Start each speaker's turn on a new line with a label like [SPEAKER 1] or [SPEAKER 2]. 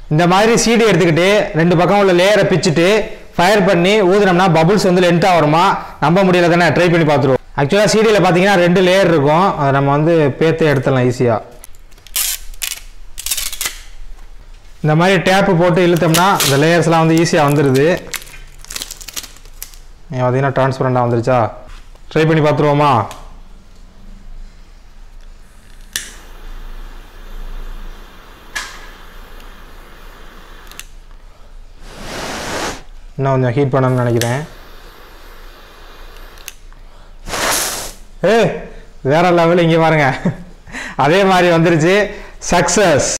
[SPEAKER 1] இந்த மாதிரி சீடி எடுத்துக்கிட்டு ரெண்டு பக்கம் உள்ள லேயரை பிச்சுட்டு ஃபயர் பண்ணி ஊதுனோம்னா பபுள்ஸ் வந்து லென்த்தாக வருமா நம்ப முடியல தானே ட்ரை பண்ணி பார்த்துருவோம் ஆக்சுவலாக சீடியில் பார்த்தீங்கன்னா ரெண்டு லேயர் இருக்கும் அதை நம்ம வந்து பேத்து எடுத்துடலாம் ஈஸியாக இந்த மாதிரி டேப்பு போட்டு இழுத்தோம்னா இந்த லேயர்ஸ்லாம் வந்து ஈஸியாக வந்துடுது நீங்கள் பார்த்தீங்கன்னா டிரான்ஸ்பரண்டாக வந்துருச்சா ட்ரை பண்ணி பார்த்துருவோமா இன்னும் கொஞ்சம் ஹீட் பண்ணணும்னு நினைக்கிறேன் ஏ வேற லெவல் இங்கே பாருங்க அதே மாதிரி வந்துருச்சு சக்ஸஸ்